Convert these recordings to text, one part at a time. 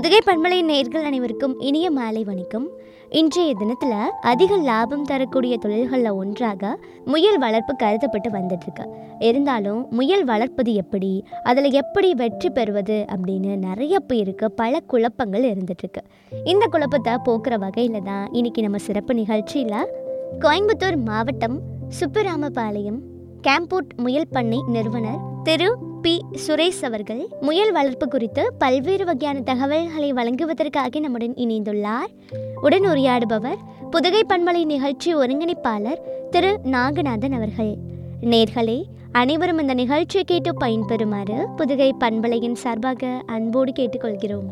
புதுகை பண்பலை நேர்கள் அனைவருக்கும் இனிய மாலை வணக்கம் இன்றைய தினத்தில் அதிக லாபம் தரக்கூடிய தொழில்களில் ஒன்றாக முயல் வளர்ப்பு கருதப்பட்டு வந்துட்டு இருக்கு இருந்தாலும் முயல் வளர்ப்பது எப்படி அதில் எப்படி வெற்றி பெறுவது அப்படின்னு நிறைய பேருக்கு பல குழப்பங்கள் இருந்துட்டு இருக்கு இந்த குழப்பத்தை போக்குற வகையில் தான் இன்னைக்கு நம்ம சிறப்பு நிகழ்ச்சியில் கோயம்புத்தூர் மாவட்டம் சுப்புராமபாளையம் கேம்பூட் முயல் பண்ணை நிறுவனர் திரு பி சுரேஷ் அவர்கள் முயல் வளர்ப்பு குறித்து பல்வேறு வகையான தகவல்களை வழங்குவதற்காக நம்முடன் இணைந்துள்ளார் உடன் உரையாடுபவர் புதுகை பண்பலை நிகழ்ச்சி ஒருங்கிணைப்பாளர் திரு நாகநாதன் அவர்கள் நேர்களே அனைவரும் இந்த நிகழ்ச்சியை கேட்டு பயன்பெறுமாறு புதுகை பண்பலையின் சார்பாக அன்போடு கேட்டுக்கொள்கிறோம்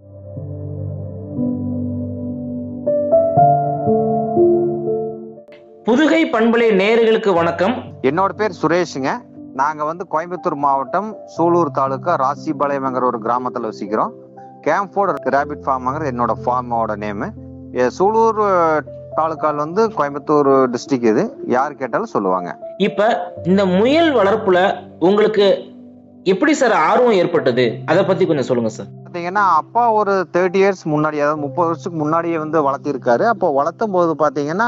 புதுகை பண்பலை நேயர்களுக்கு வணக்கம் என்னோட பேர் சுரேஷுங்க நாங்க வந்து கோயம்புத்தூர் மாவட்டம் சூலூர் தாலுக்கா ராசிபாளையம்ங்கிற ஒரு கிராமத்துல வசிக்கிறோம் கேம்ஃபோர்டு ரேபிட் ஃபார்ம்ங்கிறது என்னோட ஃபார்மோட நேமு சூலூர் தாலுக்கால் வந்து கோயம்புத்தூர் டிஸ்ட்ரிக்ட் இது யார் கேட்டாலும் சொல்லுவாங்க இப்ப இந்த முயல் வளர்ப்புல உங்களுக்கு எப்படி சார் ஆர்வம் ஏற்பட்டது அதை பத்தி கொஞ்சம் சொல்லுங்க சார் பார்த்தீங்கன்னா அப்பா ஒரு தேர்ட்டி இயர்ஸ் முன்னாடி அதாவது முப்பது வருஷத்துக்கு முன்னாடியே வந்து வளர்த்திருக்காரு அப்போ வளர்த்தும் போது பார்த்தீங்கன்னா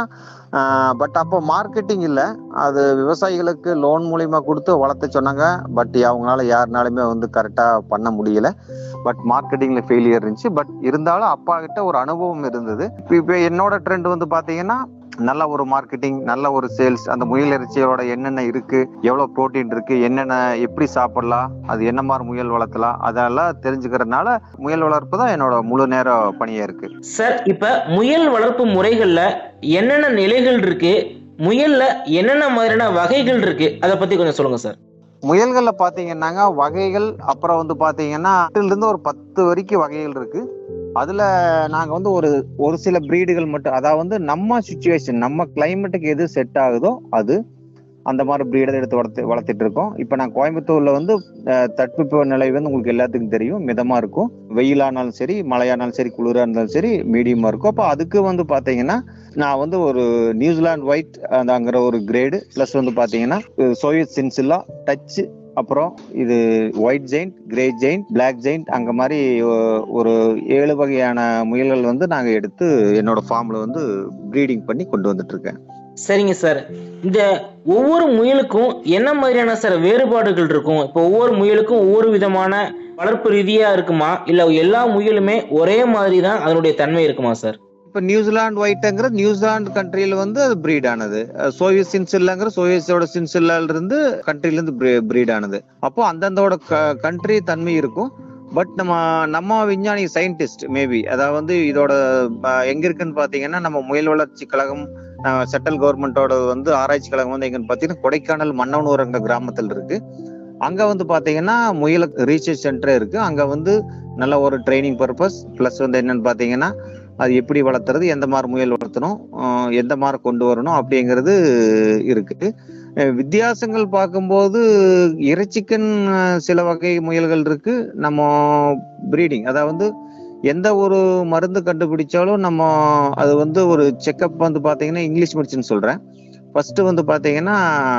பட் அப்போ மார்க்கெட்டிங் இல்லை அது விவசாயிகளுக்கு லோன் மூலியமா கொடுத்து வளர்த்த சொன்னாங்க பட் அவங்களால யாருனாலுமே வந்து கரெக்டாக பண்ண முடியல பட் மார்க்கெட்டிங்ல ஃபெயிலியர் இருந்துச்சு பட் இருந்தாலும் அப்பா கிட்ட ஒரு அனுபவம் இருந்தது இப்போ என்னோட ட்ரெண்ட் வந்து பார்த்தீங்கன்னா நல்ல ஒரு மார்க்கெட்டிங் நல்ல ஒரு சேல்ஸ் அந்த முயல் இறைச்சியோட என்னென்ன இருக்கு எவ்வளவு புரோட்டீன் இருக்கு என்னென்ன எப்படி சாப்பிடலாம் அது என்ன மாதிரி முயல் வளர்த்தலாம் அதெல்லாம் தெரிஞ்சுக்கிறதுனால முயல் வளர்ப்பு தான் என்னோட முழு நேர பணியா இருக்கு சார் இப்ப முயல் வளர்ப்பு முறைகள்ல என்னென்ன நிலைகள் இருக்கு முயல்ல என்னென்ன மாதிரியான வகைகள் இருக்கு அதை பத்தி கொஞ்சம் சொல்லுங்க சார் முயல்கள்ல பாத்தீங்கன்னாங்க வகைகள் அப்புறம் வந்து பாத்தீங்கன்னா எட்டுல இருந்து ஒரு பத்து வரைக்கும் வகைகள் இருக்கு அதுல நாங்க வந்து ஒரு ஒரு சில பிரீடுகள் மட்டும் அதாவது வந்து நம்ம சுச்சுவேஷன் நம்ம கிளைமேட்டுக்கு எது செட் ஆகுதோ அது அந்த மாதிரி பிரீடை எடுத்து வளர்த்து வளர்த்துட்டு இருக்கோம் இப்போ நான் கோயம்புத்தூர்ல வந்து அஹ், தட்பவெப்ப நிலை வந்து உங்களுக்கு எல்லாத்துக்கும் தெரியும் மிதமா இருக்கும் வெயிலானாலும் சரி மழையானாலும் சரி குளிரா இருந்தாலும் சரி மீடியமா இருக்கும் அப்போ அதுக்கு வந்து பாத்தீங்கன்னா நான் வந்து ஒரு நியூசிலாந்து ஒயிட் அங்கிற ஒரு கிரேடு ப்ளஸ் வந்து பாத்தீங்கன்னா சோவியத் சின்சில்லா டச் அப்புறம் இது white giant grey giant black giant அங்க மாதிரி ஒ- ஒரு ஏழு வகையான முயல்கள் வந்து நாங்க எடுத்து என்னோட ஃபார்ம்ல வந்து ப்ரீடிங் பண்ணி கொண்டு வந்துட்டு இருக்கேன் சரிங்க சார் இந்த ஒவ்வொரு முயலுக்கும் என்ன மாதிரியான சார் வேறுபாடுகள் இருக்கும் இப்போ ஒவ்வொரு முயலுக்கும் ஒவ்வொரு விதமான வளர்ப்பு ரீதியா இருக்குமா இல்ல எல்லா முயலுமே ஒரே மாதிரி தான் அதனுடைய தன்மை இருக்குமா சார் இப்ப நியூசிலாந்து ஒயிட்ங்கிறது நியூசிலாந்து கண்ட்ரியில வந்து அது பிரீட் ஆனது அஹ் சோவியத் சின்சில்லாங்கிற சோவியத்தோட சின்சில்லால இருந்து கண்ட்ரில இருந்து பிரீட் ஆனது அப்போ அந்தந்தோட கண்ட்ரி தன்மை இருக்கும் பட் நம்ம நம்ம விஞ்ஞானி சயின்டிஸ்ட் மேபி அதாவது வந்து இதோட அஹ், எங்க இருக்குன்னு பாத்தீங்கன்னா நம்ம முயல் வளர்ச்சி கழகம் சென்ட்ரல் கவர்மெண்டோட வந்து ஆராய்ச்சி கழகம் வந்து எங்கன்னு பாத்தீங்கன்னா கொடைக்கானல் மன்னவனூர்ங்கிற கிராமத்தில் இருக்கு அங்க வந்து பாத்தீங்கன்னா முயல ரீசர்ச் சென்டர் இருக்கு அங்க வந்து நல்ல ஒரு ட்ரைனிங் பர்பஸ் பிளஸ் வந்து என்னன்னு பாத்தீங்கன்னா அது எப்படி வளர்த்துறது எந்த மாதிரி முயல் வளர்த்தணும் ஆஹ் எந்த மாதிரி கொண்டு வரணும் அப்படிங்கிறது இருக்கு அஹ் வித்தியாசங்கள் பார்க்கும்போது இறைச்சிக்கன் அஹ், சில வகை முயல்கள் இருக்கு நம்ம ப்ரீடிங் அதாவது எந்த ஒரு மருந்து கண்டுபிடிச்சாலும் நம்ம அது வந்து ஒரு செக்கப் வந்து பாத்தீங்கன்னா இங்கிலீஷ் மெடிசன் சொல்றேன் ஃபர்ஸ்ட் வந்து பாத்தீங்கன்னா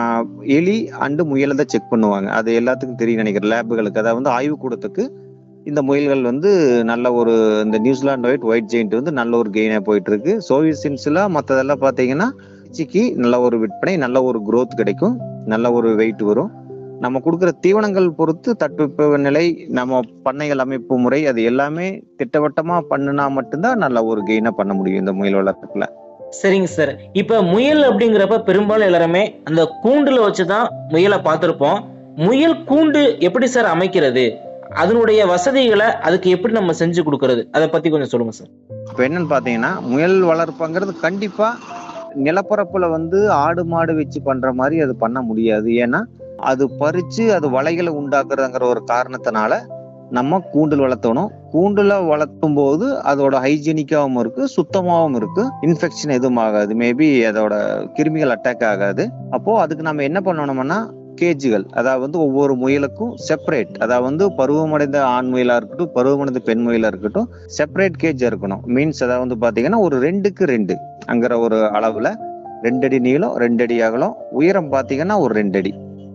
எலி அண்டு முயலை தான் செக் பண்ணுவாங்க அது எல்லாத்துக்கும் தெரியும் நினைக்கிறேன் லேபுகளுக்கு அதாவது வந்து ஆய்வுக்கூடத்துக்கு இந்த முயல்கள் வந்து நல்ல ஒரு இந்த நியூசிலாந்து ஒயிட் ஒயிட் ஜெயிண்ட் வந்து நல்ல ஒரு கெயினா போயிட்டு இருக்கு சோவியத் சின்ஸ்ல மத்ததெல்லாம் பாத்தீங்கன்னா சிக்கி நல்ல ஒரு விற்பனை நல்ல ஒரு growth கிடைக்கும் நல்ல ஒரு வெயிட் வரும் நம்ம கொடுக்குற தீவனங்கள் பொறுத்து தட்பவெப்ப நிலை நம்ம பண்ணைகள் அமைப்பு முறை அது எல்லாமே திட்டவட்டமா பண்ணுனா மட்டும்தான் நல்ல ஒரு கெயினா பண்ண முடியும் இந்த முயல் வளர்ப்புல சரிங்க சார் இப்ப முயல் அப்படிங்கிறப்ப பெரும்பாலும் எல்லாருமே அந்த கூண்டுல வச்சுதான் முயலை பார்த்திருப்போம் முயல் கூண்டு எப்படி சார் அமைக்கிறது அதனுடைய வசதிகளை அதுக்கு எப்படி நம்ம செஞ்சு கொடுக்கறது அதை பத்தி கொஞ்சம் சொல்லுங்க சார் இப்போ என்னன்னு பாத்தீங்கன்னா முயல் வளர்ப்புங்கிறது கண்டிப்பா நிலப்பரப்புல வந்து ஆடு மாடு வச்சு பண்ற மாதிரி அது பண்ண முடியாது ஏன்னா அது பறிச்சு அது வலைகளை உண்டாக்குறதுங்கிற ஒரு காரணத்தினால நம்ம கூண்டில் வளர்த்தணும் கூண்டுல வளர்த்தும் போது அதோட ஹைஜீனிக்காவும் இருக்கு சுத்தமாவும் இருக்கு இன்ஃபெக்ஷன் எதுவும் ஆகாது மேபி அதோட கிருமிகள் அட்டாக் ஆகாது அப்போ அதுக்கு நம்ம என்ன பண்ணணும்னா கேஜுகள் அதாவது வந்து ஒவ்வொரு முயலுக்கும் செப்பரேட் அதாவது வந்து பருவமடைந்த ஆண் முயலா இருக்கட்டும் பருவமடைந்த பெண் முயலா இருக்கட்டும் செப்பரேட் கேஜ் இருக்கணும் மீன்ஸ் அதாவது வந்து பாத்தீங்கன்னா ஒரு ரெண்டுக்கு ரெண்டு அங்கிற ஒரு அளவுல ரெண்டு அடி நீளம் ரெண்டு அடி அகலம் உயரம் பாத்தீங்கன்னா ஒரு ரெண்டு அடி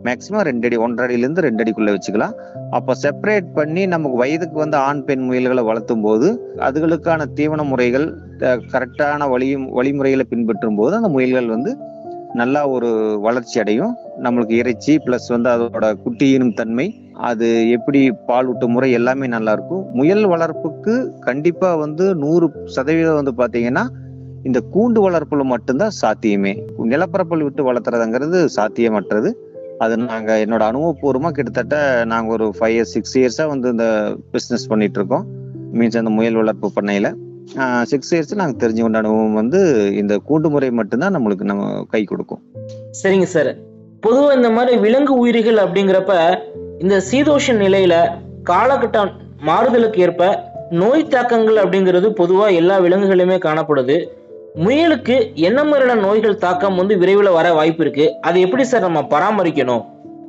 மேக்சிமம் ரெண்டு அடி ஒன்றரை அடியில இருந்து ரெண்டு அடிக்குள்ள வச்சுக்கலாம் அப்ப செப்பரேட் பண்ணி நமக்கு வயதுக்கு வந்து ஆண் பெண் முயல்களை வளர்த்தும் போது அதுகளுக்கான தீவன முறைகள் கரெக்டான வழி வழிமுறைகளை பின்பற்றும் போது அந்த முயல்கள் வந்து நல்லா ஒரு வளர்ச்சி அடையும் நம்மளுக்கு இறைச்சி பிளஸ் வந்து அதோட குட்டியினும் தன்மை அது எப்படி பால் ஊட்டும் முறை எல்லாமே நல்லா இருக்கும் முயல் வளர்ப்புக்கு கண்டிப்பா வந்து நூறு சதவீதம் வந்து பாத்தீங்கன்னா இந்த கூண்டு வளர்ப்புல மட்டும்தான் சாத்தியமே நிலப்பரப்பில் விட்டு வளர்த்துறதுங்கிறது சாத்தியமற்றது அது நாங்க என்னோட அனுபவபூர்வமா கிட்டத்தட்ட நாங்க ஒரு ஃபைவ் இயர்ஸ் சிக்ஸ் இயர்ஸா வந்து இந்த பிசினஸ் பண்ணிட்டு இருக்கோம் மீன்ஸ் அந்த முயல் வளர்ப்பு பண்ணையில சிக்ஸ் இயர்ஸ் நாங்க தெரிஞ்சு கொண்ட அனுபவம் வந்து இந்த கூண்டு முறை மட்டும்தான் நம்மளுக்கு நம்ம கை கொடுக்கும் சரிங்க சார் பொதுவா இந்த மாதிரி விலங்கு உயிரிகள் அப்படிங்கிறப்ப இந்த சீதோஷ நிலையில காலகட்டம் மாறுதலுக்கு ஏற்ப நோய் தாக்கங்கள் அப்படிங்கிறது பொதுவா எல்லா விலங்குகளுமே காணப்படுது முயலுக்கு என்ன மாதிரியான நோய்கள் தாக்கம் வந்து விரைவில் வர வாய்ப்பு இருக்கு அதை எப்படி சார் நம்ம பராமரிக்கணும்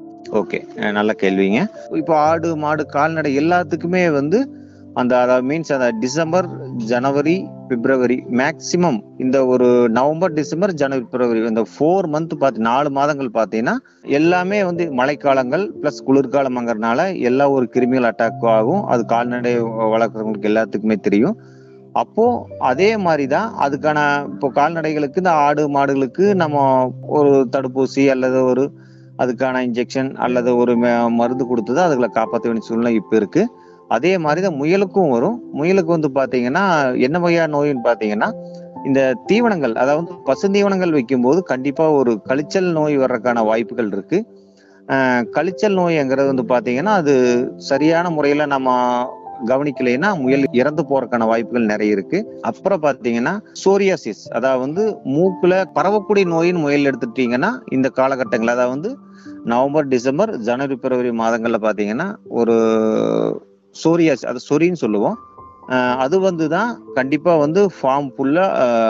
ஓகே நல்ல கேள்விங்க இப்போ ஆடு மாடு கால்நடை எல்லாத்துக்குமே வந்து அந்த அதாவது மீன்ஸ் அந்த டிசம்பர் ஜனவரி பிப்ரவரி மேக்சிமம் இந்த ஒரு நவம்பர் டிசம்பர் ஜனவரி பிப்ரவரி இந்த ஃபோர் மந்த் பார்த்து நாலு மாதங்கள் பார்த்தீங்கன்னா எல்லாமே வந்து மழைக்காலங்கள் பிளஸ் குளிர்காலம்ங்கிறதுனால எல்லா ஒரு கிருமிகள் அட்டாக் ஆகும் அது கால்நடை வளர்க்குறவங்களுக்கு எல்லாத்துக்குமே தெரியும் அப்போ அதே மாதிரி தான் அதுக்கான இப்போ கால்நடைகளுக்கு இந்த ஆடு மாடுகளுக்கு நம்ம ஒரு தடுப்பூசி அல்லது ஒரு அதுக்கான இன்ஜெக்ஷன் அல்லது ஒரு ம- மருந்து கொடுத்து தான் அதுகளை காப்பாற்ற வேண்டிய சூழ்நிலை இப்போ இருக்கு அதே மாதிரி தான் முயலுக்கும் வரும் முயலுக்கு வந்து பாத்தீங்கன்னா என்ன வகையான நோயின்னு பாத்தீங்கன்னா இந்த தீவனங்கள் அதாவது பசுந்தீவனங்கள் வைக்கும்போது கண்டிப்பா ஒரு கழிச்சல் நோய் வர்றதுக்கான வாய்ப்புகள் இருக்கு ஆஹ் கழிச்சல் நோய்ங்கிறது வந்து பாத்தீங்கன்னா அது சரியான முறையில நம்ம கவனிக்கலைன்னா முயல் இறந்து போறதுக்கான வாய்ப்புகள் நிறைய இருக்கு அப்புறம் பாத்தீங்கன்னா சோரியாசிஸ் அதாவது வந்து மூக்குல பரவக்கூடிய நோயின் முயல் எடுத்துட்டீங்கன்னா இந்த காலகட்டங்கள் அதாவது வந்து நவம்பர் டிசம்பர் ஜனவரி பிப்ரவரி மாதங்கள்ல பாத்தீங்கன்னா ஒரு சோரியாஸ் அது சொரின்னு சொல்லுவோம் அஹ் அது வந்து தான் கண்டிப்பா வந்து ஃபார்ம் ஃபுல்லா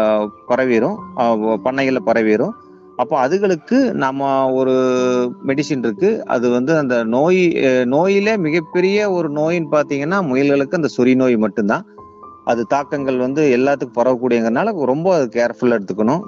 பரவிடும் பண்ணைகள்ல பரவிடும் அப்போ அதுகளுக்கு நம்ம ஒரு மெடிசின் இருக்கு அது வந்து அந்த நோய் அஹ் நோயில மிகப்பெரிய ஒரு நோயின்னு பாத்தீங்கன்னா முயல்களுக்கு அந்த சொறி நோய் மட்டும்தான் அது தாக்கங்கள் வந்து எல்லாத்துக்கும் பரவக்கூடியங்கிறனால ரொம்ப அது கேர்ஃபுல்லா எடுத்துக்கணும்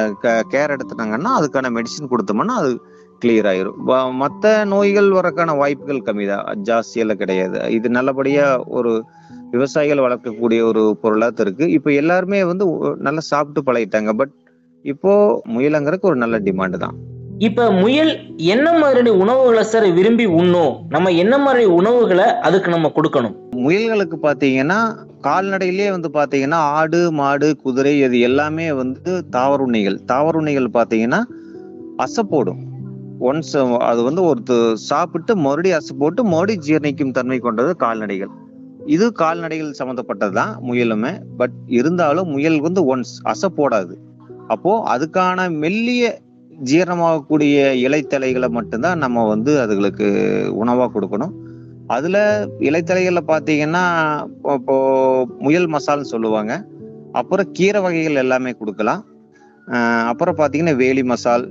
கேர் எடுத்துட்டாங்கன்னா அதுக்கான மெடிசின் கொடுத்தோம்னா அது கிளியர் ஆயிரும் வ- மத்த நோய்கள் வரக்கான வாய்ப்புகள் கம்மிதான் ஜாஸ்தியெல்லாம் கிடையாது இது நல்லபடியா ஒரு விவசாயிகள் வளர்க்கக்கூடிய ஒரு பொருளா தான் இருக்கு இப்போ எல்லாருமே வந்து ஒ- நல்லா சாப்பிட்டு பழகிட்டாங்க பட் இப்போ முயலங்கிறதுக்கு ஒரு நல்ல டிமாண்ட் தான் இப்ப முயல் என்ன மாதிரியான உணவுகளை சார் விரும்பி உண்ணும் நம்ம என்ன மாதிரி உணவுகளை அதுக்கு நம்ம கொடுக்கணும் முயல்களுக்கு பாத்தீங்கன்னா கால்நடையிலேயே வந்து பாத்தீங்கன்னா ஆடு மாடு குதிரை இது எல்லாமே வந்து தாவர உண்ணிகள் தாவர உண்ணிகள் பாத்தீங்கன்னா அசை போடும் ஒன்ஸ் அது வந்து ஒருத்த சாப்பிட்டு மறுபடியும் அசை போட்டு மறுபடியும் ஜீரணிக்கும் தன்மை கொண்டது கால்நடைகள் இது கால்நடைகள் சம்மந்தப்பட்டது தான் முயலுமே பட் இருந்தாலும் முயல் வந்து ஒன்ஸ் அசை போடாது அப்போ அதுக்கான மெல்லிய ஜீரணமாகக்கூடிய இலைத்தலைகளை மட்டும்தான் நம்ம வந்து அதுகளுக்கு உணவா கொடுக்கணும் அதுல இலைத்தலைகள்ல பாத்தீங்கன்னா இப்போ- இப்போ முயல் மசால்னு சொல்லுவாங்க அப்புறம் கீரை வகைகள் எல்லாமே கொடுக்கலாம் அஹ் அப்புறம் பாத்தீங்கன்னா வேலி மசால்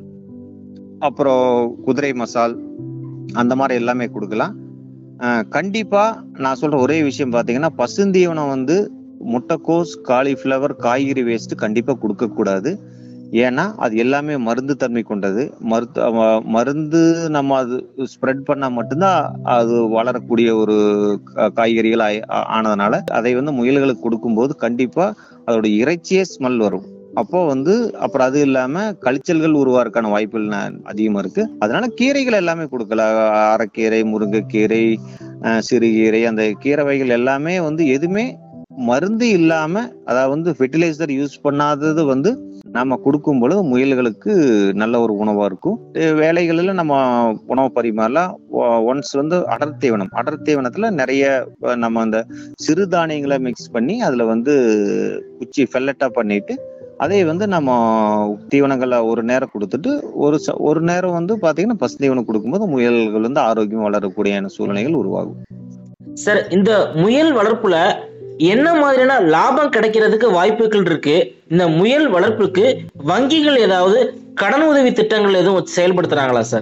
அப்புறம் குதிரை மசால் அந்த மாதிரி எல்லாமே கொடுக்கலாம் அஹ் கண்டிப்பா நான் சொல்ற ஒரே விஷயம் பாத்தீங்கன்னா பசுந்தீவனம் வந்து முட்டைக்கோஸ் காலிஃப்ளவர் காய்கறி வேஸ்ட் கண்டிப்பா கொடுக்க கூடாது ஏன்னா அது எல்லாமே மருந்து தன்மை கொண்டது மருத்து அஹ் மருந்து நம்ம அது ஸ்ப்ரெட் பண்ணா மட்டும்தான் அது வளரக்கூடிய ஒரு கா- காய்கறிகள் ஆயி- ஆ- ஆனதுனால அதை வந்து முயல்களுக்கு கொடுக்கும்போது கண்டிப்பா அதோட இறைச்சியே ஸ்மெல் வரும் அப்போ வந்து அப்புறம் அது இல்லாம கழிச்சல்கள் உருவாருக்கான வாய்ப்புகள் ந- அதிகமா இருக்கு அதனால கீரைகள் எல்லாமே கொடுக்கலாம் அரைக்கீரை முருங்கைக்கீரை அஹ் சிறுகீரை அந்த கீரை வகைகள் எல்லாமே வந்து எதுவுமே மருந்து இல்லாம அதாவது வந்து ஃபெர்டிலைசர் யூஸ் பண்ணாதது வந்து நாம கொடுக்கும் பொழுது முயல்களுக்கு நல்ல ஒரு உணவா இருக்கும் அஹ் வேலைகளில நம்ம உணவு பரிமாறலாம் ஒன்ஸ் வந்து அடர் தீவனம் அடர் தீவனத்துல நிறைய அஹ் நம்ம அந்த சிறுதானியங்களை மிக்ஸ் பண்ணி அதுல வந்து குச்சி ஃபெல்லட்டா பண்ணிட்டு அதை வந்து நம்ம தீவனங்களை ஒரு நேரம் கொடுத்துட்டு ஒரு ச- ஒரு நேரம் வந்து பாத்தீங்கன்னா பசு தீவனம் கொடுக்கும்போது முயல்கள் வந்து ஆரோக்கியம் வளரக்கூடிய சூழ்நிலைகள் உருவாகும் சார் இந்த முயல் வளர்ப்புல என்ன மாதிரியான லாபம் கிடைக்கிறதுக்கு வாய்ப்புகள் இருக்கு இந்த முயல் வளர்ப்புக்கு வங்கிகள் ஏதாவது கடன் உதவி திட்டங்கள் எதுவும் செயல்படுத்துறாங்களா சார்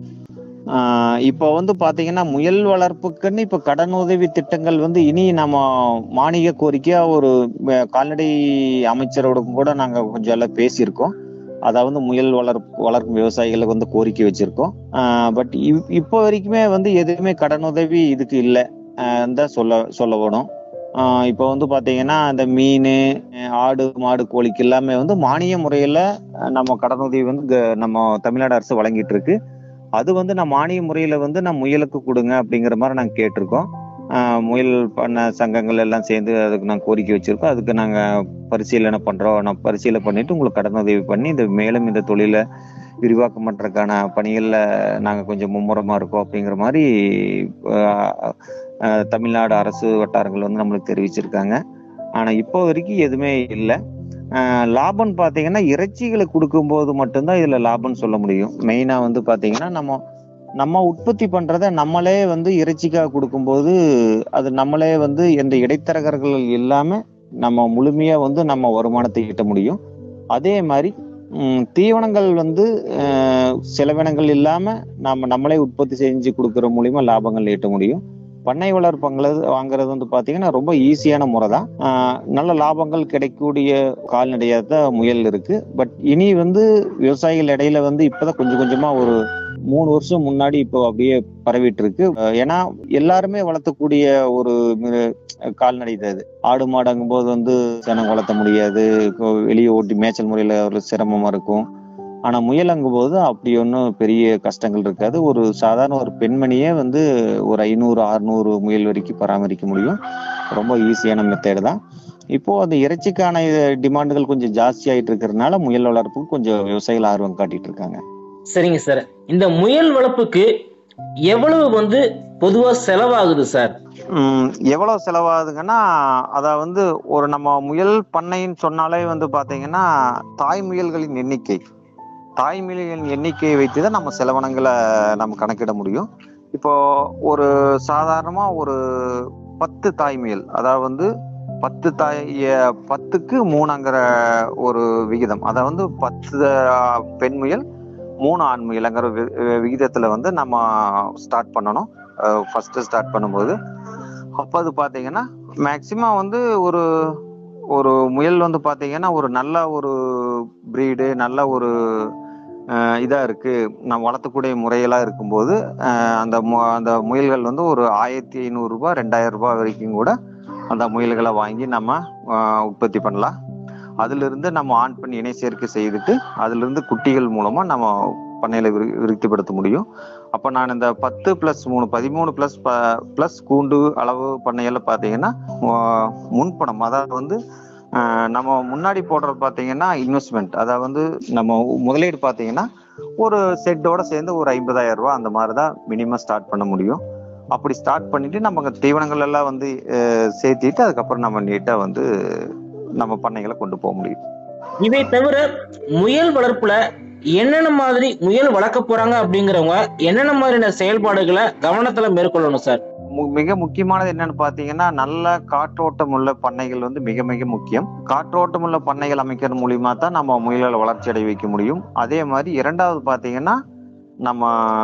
ஆஹ் இப்போ வந்து பாத்தீங்கன்னா முயல் வளர்ப்புக்குன்னு இப்ப கடன் உதவி திட்டங்கள் வந்து இனி நம்ம மானிய கோரிக்கையா ஒரு அஹ், கால்நடை அமைச்சரோட கூட நாங்க கொஞ்சம் எல்லாம் பேசியிருக்கோம் அதாவது முயல் வளர்ப்பு வளர்க்கும் விவசாயிகளுக்கு வந்து கோரிக்கை வச்சிருக்கோம் பட் இப்போ வரைக்குமே வந்து எதுவுமே கடனுதவி இதுக்கு இல்லை தான் சொல்ல சொல்ல வேணும் ஆஹ் இப்போ வந்து பாத்தீங்கன்னா இந்த மீன் ஆடு மாடு கோழிக்கு எல்லாமே வந்து மானிய முறையில அஹ் நம்ம கடனுதவி வந்து க- நம்ம தமிழ்நாடு அரசு வழங்கிட்டு இருக்கு அது வந்து நான் மானிய முறையில வந்து நான் முயலுக்கு கொடுங்க அப்படிங்கிற மாதிரி நாங்க கேட்டிருக்கோம் ஆஹ் முயல் பண்ண சங்கங்கள் எல்லாம் சேர்ந்து அதுக்கு நாங்கள் கோரிக்கை வச்சிருக்கோம் அதுக்கு நாங்க பரிசீலனை பண்றோம் நான் பரிசீலனை பண்ணிட்டு உங்களுக்கு கடனுதவி பண்ணி இந்த மேலும் இந்த தொழிலை விரிவாக்கம் பண்றதுக்கான பணிகள்ல நாங்க கொஞ்சம் மும்முரமா இருக்கோம் அப்படிங்கிற மாதிரி ஆஹ் ஆஹ் தமிழ்நாடு அரசு வட்டாரங்கள் வந்து நம்மளுக்கு தெரிவிச்சிருக்காங்க ஆனா இப்போ வரைக்கும் எதுவுமே இல்லை லாபம் பாத்தீங்கன்னா இறைச்சிகளை கொடுக்கும்போது மட்டும்தான் இதுல லாபம்னு சொல்ல முடியும் மெயினா வந்து பாத்தீங்கன்னா நம்ம நம்ம உற்பத்தி பண்றத நம்மளே வந்து இறைச்சிக்காக கொடுக்கும்போது அது நம்மளே வந்து எந்த இடைத்தரகர்கள் இல்லாம நம்ம முழுமையா வந்து நம்ம வருமானத்தை ஈட்ட முடியும் அதே மாதிரி ம், தீவனங்கள் வந்து அஹ், செலவினங்கள் இல்லாம நாம நம்மளே உற்பத்தி செஞ்சு கொடுக்கற மூலியமா லாபங்கள் ஈட்ட முடியும் பண்ணை வளர்ப்பங்களது வாங்குறது வந்து பாத்தீங்கன்னா ரொம்ப ஈஸியான முறை தான் ஆஹ் நல்ல லாபங்கள் கிடைக்கக்கூடிய கால்நடையாக தான் முயல் இருக்கு பட் இனி வந்து விவசாயிகள் இடையில வந்து இப்பதான் கொஞ்சம் கொஞ்சமா ஒரு மூணு வருஷம் முன்னாடி இப்போ அப்படியே பரவிட்டு இருக்கு அஹ் ஏன்னா எல்லாருமே வளர்த்தக்கூடிய ஒரு மிரு- கால்நடை தான் இது ஆடு மாடுங்கும் போது வந்து சனம் வளர்த்த முடியாது இப்போ வெளியே ஓட்டி மேய்ச்சல் முறையில ஒரு சிரமமா இருக்கும் ஆனா முயலங்கும் போது அப்படி ஒன்றும் பெரிய கஷ்டங்கள் இருக்காது ஒரு சாதாரண ஒரு பெண்மணியே வந்து ஒரு ஐநூறு அறுநூறு முயல் வரைக்கும் பராமரிக்க முடியும் ரொம்ப ஈஸியான மெத்தேடு தான் இப்போ அந்த இறைச்சிக்கான டிமாண்டுகள் கொஞ்சம் ஜாஸ்தி ஆயிட்டு இருக்கிறதுனால முயல் வளர்ப்புக்கு கொஞ்சம் விவசாயிகள் ஆர்வம் காட்டிட்டு இருக்காங்க சரிங்க சார் இந்த முயல் வளர்ப்புக்கு எவ்வளவு வந்து பொதுவா செலவாகுது சார் ம், எவ்வளவு செலவாகுதுங்கன்னா அத வந்து ஒரு நம்ம முயல் பண்ணைன்னு சொன்னாலே வந்து பாத்தீங்கன்னா தாய் முயல்களின் எண்ணிக்கை தாய் முயல்களின் எண்ணிக்கையை வைத்து தான் நம்ம செலவினங்களை நம்ம கணக்கிட முடியும் இப்போ ஒரு சாதாரணமா ஒரு பத்து தாய் முயல் அதாவது வந்து பத்து தாய் எ- பத்துக்கு மூணுங்கிற ஒரு விகிதம் அதாவது வந்து பத்து அஹ், பெண் முயல் மூணு ஆண் முயலுங்கிற வி- விகிதத்துல வந்து நம்ம ஸ்டார்ட் பண்ணணும் ஃபர்ஸ்ட் ஸ்டார்ட் பண்ணும்போது அப்போ அது பார்த்தீங்கன்னா மேக்சிமம் வந்து ஒரு ஒரு முயல் வந்து பார்த்தீங்கன்னா ஒரு நல்ல ஒரு ப்ரீடு நல்ல ஒரு அஹ், இதா இருக்கு நம்ம வளர்த்தக்கூடிய முறையெல்லாம் இருக்கும்போது அஹ், அந்த மு- அந்த முயல்கள் வந்து ஒரு ஆயிரத்தி ஐநூறு ரூபாய் ரெண்டாயிரம் ரூபாய் வரைக்கும் கூட அந்த முயல்களை வாங்கி நம்ம அஹ், உற்பத்தி பண்ணலாம் அதுல இருந்து நம்ம ஆண் பெண் இணை சேர்க்கை செய்துட்டு அதுல இருந்து குட்டிகள் மூலமா நம்ம பண்ணையில விரு விருத்திப்படுத்த முடியும் அப்ப நான் இந்த பத்து பிளஸ் மூணு பதிமூணு பிளஸ் பிளஸ் கூண்டு அளவு பண்ணையில பாத்தீங்கன்னா ஆஹ் முன்பணம் அதாவது வந்து ஆஹ் நம்ம முன்னாடி போடுறது பாத்தீங்கன்னா இன்வெஸ்ட்மெண்ட் அதாவது வந்து நம்ம முதலீடு பாத்தீங்கன்னா ஒரு செட்டோட சேர்ந்து ஒரு ஐம்பதாயிரம் ரூபாய் அந்த மாதிரி தான் மினிமம் ஸ்டார்ட் பண்ண முடியும் அப்படி ஸ்டார்ட் பண்ணிட்டு நம்ம தீவனங்கள் எல்லாம் வந்து ஆஹ் சேர்த்திட்டு அதுக்கப்புறம் நம்ம நீட்டா வந்து நம்ம பண்ணைகளை கொண்டு போக முடியும் இதை தவிர முயல் வளர்ப்புல என்னென்ன மாதிரி முயல் வளர்க்க போறாங்க அப்படிங்கிறவங்க என்னென்ன மாதிரியான செயல்பாடுகளை கவனத்துல மேற்கொள்ளணும் சார் மு- மிக முக்கியமானது என்னன்னு பாத்தீங்கன்னா நல்ல காற்றோட்டம் உள்ள பண்ணைகள் வந்து மிக மிக முக்கியம் காற்றோட்டம் உள்ள பண்ணைகள் அமைக்கிறது மூலியமா தான் நம்ம முயல்களை வளர்ச்சி அடைய வைக்க முடியும் அதே மாதிரி இரண்டாவது பாத்தீங்கன்னா நம்ம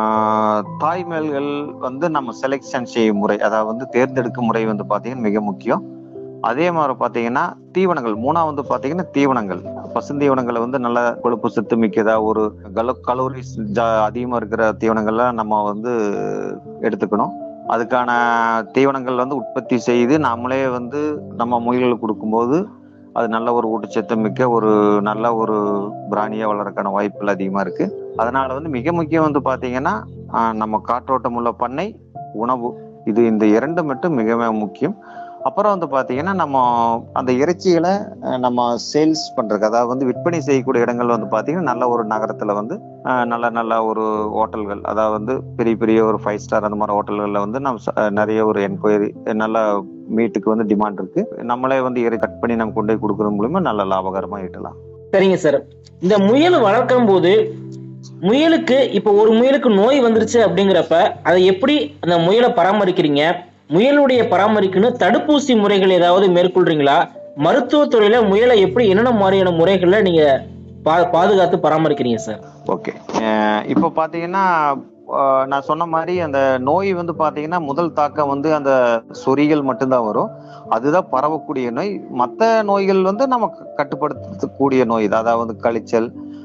தாய்மேல்கள் வந்து நம்ம செலெக்ஷன் செய்யும் முறை அதாவது வந்து தேர்ந்தெடுக்கும் முறை வந்து பாத்தீங்கன்னா மிக முக்கியம் அதே மாதிரி பாத்தீங்கன்னா தீவனங்கள் மூணாவது பாத்தீங்கன்னா தீவனங்கள் பசுந்தீவனங்களை வந்து நல்ல கொழுப்பு சத்து மிக்கதா ஒரு கலோ கலோரிஸ் அதிகமா இருக்கிற தீவனங்கள்லாம் நம்ம வந்து எடுத்துக்கணும் அதுக்கான தீவனங்கள் வந்து உற்பத்தி செய்து நாமளே வந்து நம்ம முயல்களுக்கு கொடுக்கும்போது அது நல்ல ஒரு ஊட்டச்சத்து மிக்க ஒரு நல்ல ஒரு பிராணியா வளர்றதுக்கான வாய்ப்புகள் அதிகமா இருக்கு அதனால வந்து மிக முக்கியம் வந்து பாத்தீங்கன்னா ஆஹ் நம்ம காற்றோட்டம் உள்ள பண்ணை உணவு இது இந்த இரண்டு மட்டும் மிக மிக முக்கியம் அப்புறம் வந்து பாத்தீங்கன்னா நம்ம அந்த இறைச்சிகளை அஹ், நம்ம சேல்ஸ் பண்றதுக்கு அதாவது வந்து விற்பனை செய்யக்கூடிய இடங்கள் வந்து பாத்தீங்கன்னா நல்ல ஒரு நகரத்துல வந்து அஹ், நல்ல நல்ல ஒரு ஹோட்டல்கள் அதாவது வந்து பெரிய பெரிய ஒரு ஃபைவ் ஸ்டார் அந்த மாதிரி ஹோட்டல்கள்ல வந்து நம்ம ச- அஹ், நிறைய ஒரு என்கொயரி நல்ல மீட்டுக்கு வந்து டிமாண்ட் இருக்கு நம்மளே வந்து இறை கட் பண்ணி நம்ம கொண்டு போய் கொடுக்கறது மூலியமா நல்ல லாபகரமா ஈட்டலாம் சரிங்க சார் இந்த முயல் வளர்க்கும் போது முயலுக்கு இப்ப ஒரு முயலுக்கு நோய் வந்துருச்சு அப்படிங்கிறப்ப அதை எப்படி அந்த முயலை பராமரிக்கிறீங்க முயலுடைய பராமரிக்கணும் தடுப்பூசி முறைகள் ஏதாவது மேற்கொள்றீங்களா மருத்துவத்துறையில முயலை எப்படி என்னென்ன மாதிரியான முறைகள்ல நீங்க பா- பாதுகாத்து பராமரிக்கிறீங்க சார் ஓகே இப்போ பாத்தீங்கன்னா அஹ், நான் சொன்ன மாதிரி அந்த நோய் வந்து பாத்தீங்கன்னா முதல் தாக்கம் வந்து அந்த சொறிகள் மட்டும்தான் வரும் அதுதான் பரவக்கூடிய நோய் மற்ற நோய்கள் வந்து நம்ம க- கட்டுப்படுத்தக்கூடிய நோய் தான் அதாவது கழிச்சல்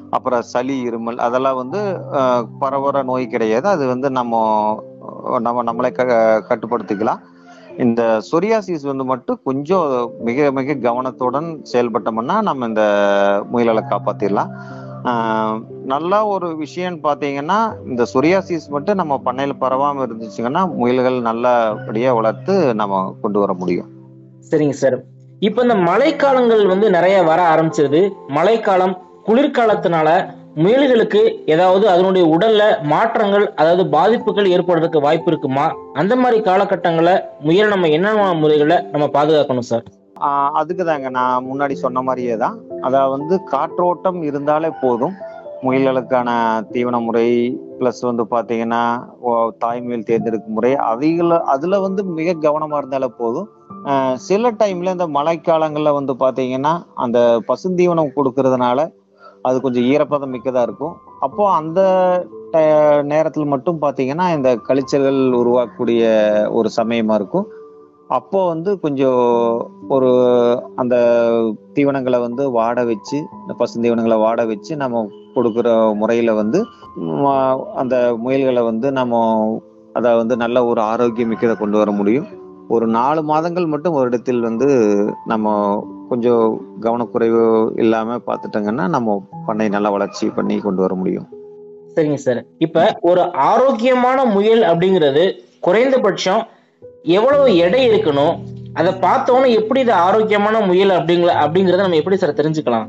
அப்புறம் சளி இருமல் அதெல்லாம் வந்து அஹ், பரவுற நோய் கிடையாது அது வந்து நம்ம நம்ம நம்மளே க கட்டுப்படுத்திக்கலாம் இந்த சொரியாசிஸ் வந்து மட்டும் கொஞ்சம் மிக மிக கவனத்துடன் செயல்பட்டோம்னா நம்ம இந்த முயல்களை காப்பாத்திடலாம் ஆஹ் நல்லா ஒரு விஷயம்னு பார்த்தீங்கன்னா இந்த சொரியாசிஸ் மட்டும் நம்ம பண்ணையில் பரவாம இருந்துச்சுங்கன்னா முயல்கள் நல்லபடியா வளர்த்து நம்ம கொண்டு வர முடியும் சரிங்க சார் இப்போ இந்த மழைக்காலங்கள் வந்து நிறைய வர ஆரம்பிச்சிருது மழைக்காலம் குளிர்காலத்தினால முயல்களுக்கு ஏதாவது அதனுடைய உடல்ல மாற்றங்கள் அதாவது பாதிப்புகள் ஏற்படுறதுக்கு வாய்ப்பு இருக்குமா அந்த மாதிரி காலகட்டங்களை முயல் நம்ம என்னென்ன முறைகளை நம்ம பாதுகாக்கணும் சார் ஆஹ் அதுக்கு தாங்க நான் முன்னாடி சொன்ன மாதிரியே தான் அதாவது வந்து காற்றோட்டம் இருந்தாலே போதும் முயல்களுக்கான தீவன முறை ப்ளஸ் வந்து பார்த்தீங்கன்னா ஓ- தாய்முயல் தேர்ந்தெடுக்கும் முறை அதில் அதில் வந்து மிக கவனமாக இருந்தாலே போதும் ஆஹ் சில டைம்ல இந்த மழைக்காலங்களில் வந்து பார்த்தீங்கன்னா அந்த பசுந்தீவனம் கொடுக்கறதுனால அது கொஞ்சம் ஈரப்பதம் மிக்கதாக இருக்கும் அப்போ அந்த ட- நேரத்தில் மட்டும் பார்த்தீங்கன்னா இந்த கழிச்சல்கள் உருவாக்கக்கூடிய ஒரு சமயமா இருக்கும் அப்போ வந்து கொஞ்சம் ஒரு அந்த தீவனங்களை வந்து வாட வச்சு இந்த பசுந்தீவனங்களை வாட வச்சு நம்ம கொடுக்குற முறையில வந்து ம், அந்த முயல்களை வந்து நம்ம அதை வந்து நல்ல ஒரு ஆரோக்கியமிக்கதை கொண்டு வர முடியும் ஒரு நாலு மாதங்கள் மட்டும் ஒரு இடத்தில் வந்து நம்ம கொஞ்சம் கவனக்குறைவு இல்லாம பார்த்துட்டோங்கன்னா நம்ம பண்ணை நல்லா வளர்ச்சி பண்ணி கொண்டு வர முடியும் சரிங்க சார் இப்ப ஒரு ஆரோக்கியமான முயல் அப்படிங்கிறது குறைந்தபட்சம் எவ்வளவு எடை இருக்கணும் அதை பார்த்தோன்னே எப்படி இது ஆரோக்கியமான முயல் அப்படிங்கிற அப்படிங்கறத நம்ம எப்படி சார் தெரிஞ்சுக்கலாம்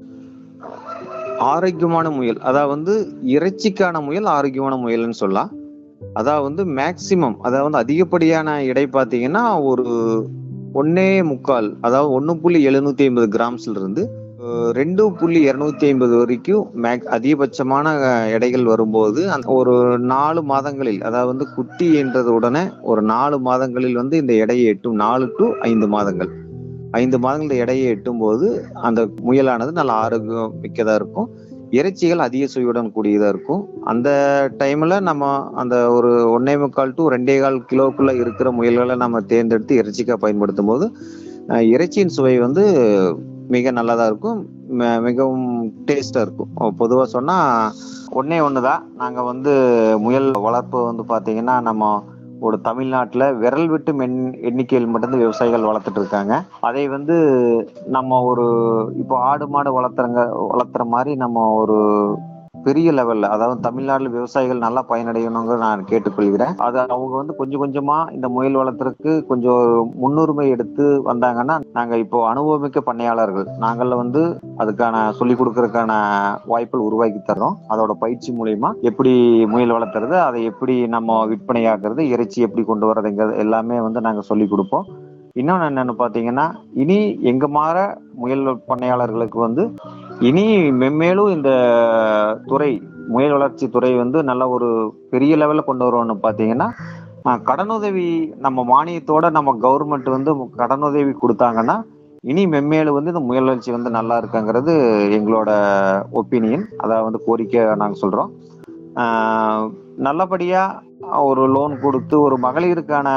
ஆரோக்கியமான முயல் அதாவது வந்து இறைச்சிக்கான முயல் ஆரோக்கியமான முயல்னு சொல்லலாம் அதாவது வந்து மேக்சிமம் அதாவது வந்து அதிகப்படியான எடை பார்த்தீங்கன்னா ஒரு ஒன்னே முக்கால் அதாவது ஒன்று புள்ளி எழுநூத்தி ஐம்பது கிராம்ஸ்ல இருந்து அஹ், ரெண்டு புள்ளி இருநூத்தி ஐம்பது வரைக்கும் மேக் அதிகபட்சமான அஹ், எடைகள் வரும்போது அந்த ஒரு நாலு மாதங்களில் அதாவது வந்து குட்டி என்றது உடனே ஒரு நாலு மாதங்களில் வந்து இந்த எடையை எட்டும் நாலு டு ஐந்து மாதங்கள் ஐந்து மாதங்கள் இந்த எடையை எட்டும் போது அந்த முயலானது நல்ல ஆரோக்கியம் மிக்கதா இருக்கும் இறைச்சிகள் அதிக சுவையுடன் கூடியதா இருக்கும் அந்த டைம்ல நம்ம அந்த ஒரு ஒன்னே முக்கால் டு ரெண்டே கால் கிலோக்குள்ள இருக்கிற முயல்களை நம்ம தேர்ந்தெடுத்து இறைச்சிக்கா பயன்படுத்தும் போது அஹ், இறைச்சியின் சுவை வந்து மிக நல்லதா இருக்கும் ம- மிகவும் டேஸ்டா இருக்கும் பொதுவா சொன்னா ஒன்னே ஒண்ணுதான் நாங்க வந்து முயல் வளர்ப்பு வந்து பாத்தீங்கன்னா நம்ம ஒரு தமிழ்நாட்டுல விரல் விட்டு மென் எண்ணிக்கையில் மட்டும்தான் விவசாயிகள் வளர்த்துட்டு இருக்காங்க அதை வந்து நம்ம ஒரு இப்போ ஆடு மாடு வளர்த்துறங்க வளர்த்துற மாதிரி நம்ம ஒரு பெரிய லெவல்ல அதாவது தமிழ்நாட்டுல விவசாயிகள் நல்லா பயனடையணுங்கிற நான் கேட்டுக்கொள்கிறேன் அது அவங்க வந்து கொஞ்சம் கொஞ்சமா இந்த முயல் வளர்த்துறதுக்கு கொஞ்சம் முன்னுரிமை எடுத்து வந்தாங்கன்னா நாங்க இப்போ அனுபவமிக்க பண்ணையாளர்கள் நாங்கள வந்து அதுக்கான சொல்லி கொடுக்கறதுக்கான வாய்ப்புகள் உருவாக்கி தர்றோம் அதோட பயிற்சி மூலியமா எப்படி முயல் வளர்த்துறது அதை எப்படி நம்ம விற்பனையாக்குறது இறைச்சி எப்படி கொண்டு வர்றதுங்கிறது எல்லாமே வந்து நாங்க சொல்லி கொடுப்போம் இன்னொன்னு என்னன்னு பாத்தீங்கன்னா இனி எங்க மாற முயல் பண்ணையாளர்களுக்கு வந்து இனி மென்மேலும் இந்த துறை முயல் வளர்ச்சி துறை வந்து நல்ல ஒரு பெரிய லெவல்ல கொண்டு வருவோம்னு பாத்தீங்கன்னா ஆஹ், கடனுதவி நம்ம மானியத்தோட நம்ம கவர்மெண்ட் வந்து கடனுதவி கொடுத்தாங்கன்னா இனி மென்மேலும் வந்து இந்த முயல் வளர்ச்சி வந்து நல்லா இருக்குங்கிறது எங்களோட ஒப்பீனியன் அதாவது வந்து கோரிக்கை நாங்க சொல்றோம் ஆஹ், நல்லபடியா ஒரு லோன் கொடுத்து ஒரு மகளிருக்கான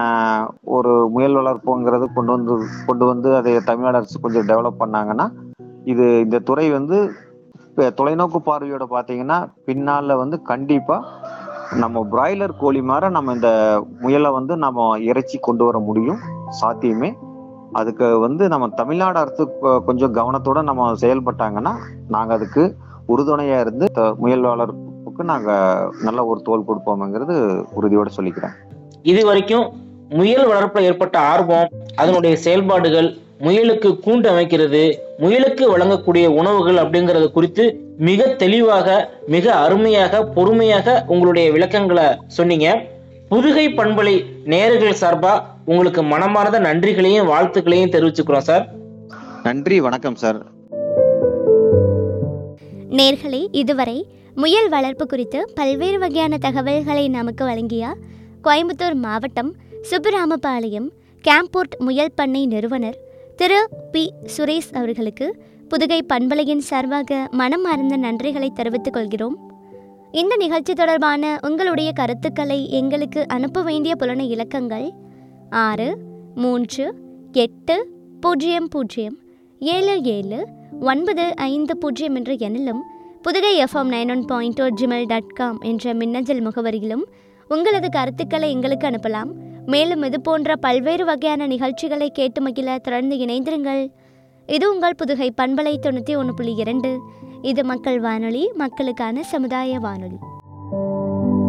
ஒரு முயல் வளர்ப்புங்கிறது கொண்டு வந்து கொண்டு வந்து அதை தமிழ்நாடு அரசு கொஞ்சம் டெவலப் பண்ணாங்கன்னா இது இந்த துறை வந்து இப்ப தொலைநோக்கு பார்வையோட பாத்தீங்கன்னா பின்னால வந்து கண்டிப்பா நம்ம பிராய்லர் கோழி மாதிரி நம்ம இந்த முயலை வந்து நம்ம இறைச்சி கொண்டு வர முடியும் சாத்தியமே அதுக்கு வந்து நம்ம தமிழ்நாடு அரசு கொ- கொஞ்சம் கவனத்தோட நம்ம செயல்பட்டாங்கன்னா நாங்க அதுக்கு உறுதுணையா இருந்து த- முயல் வளர்ப்புக்கு நாங்க நல்ல ஒரு தோல் கொடுப்போம்ங்கிறது உறுதியோட சொல்லிக்கிறேன் இது வரைக்கும் முயல் வளர்ப்புல ஏற்பட்ட ஆர்வம் அதனுடைய செயல்பாடுகள் முயலுக்கு கூண்டு அமைக்கிறது முயலுக்கு வழங்கக்கூடிய உணவுகள் அப்படிங்கறது குறித்து மிக தெளிவாக மிக அருமையாக பொறுமையாக உங்களுடைய விளக்கங்களை சொன்னீங்க புதுகை பண்பலை நேயர்கள் சார்பா உங்களுக்கு மனமார்ந்த நன்றிகளையும் வாழ்த்துக்களையும் தெரிவிச்சுக்கிறோம் சார் நன்றி வணக்கம் சார் நேர்களே இதுவரை முயல் வளர்ப்பு குறித்து பல்வேறு வகையான தகவல்களை நமக்கு வழங்கிய கோயம்புத்தூர் மாவட்டம் சுப்புராமபாளையம் கேம்போர்ட் முயல் பண்ணை நிறுவனர் திரு பி சுரேஷ் அவர்களுக்கு புதுகை பண்பலையின் சார்பாக மனமார்ந்த நன்றிகளை தெரிவித்துக் கொள்கிறோம் இந்த நிகழ்ச்சி தொடர்பான உங்களுடைய கருத்துக்களை எங்களுக்கு அனுப்ப வேண்டிய புலன இலக்கங்கள் ஆறு மூன்று எட்டு பூஜ்ஜியம் பூஜ்ஜியம் ஏழு ஏழு ஒன்பது ஐந்து பூஜ்ஜியம் என்ற எண்ணிலும் Pudugai FM nine one point O gmail dot com என்ற மின்னஞ்சல் முகவரியிலும் உங்களது கருத்துக்களை எங்களுக்கு அனுப்பலாம் மேலும் இது போன்ற பல்வேறு வகையான நிகழ்ச்சிகளை கேட்டு மகிழ தொடர்ந்து இணைந்திருங்கள் இது உங்கள் புதுகை பண்பலை தொண்ணூற்றி ஒன்று புள்ளி இரண்டு இது மக்கள் வானொலி மக்களுக்கான சமுதாய வானொலி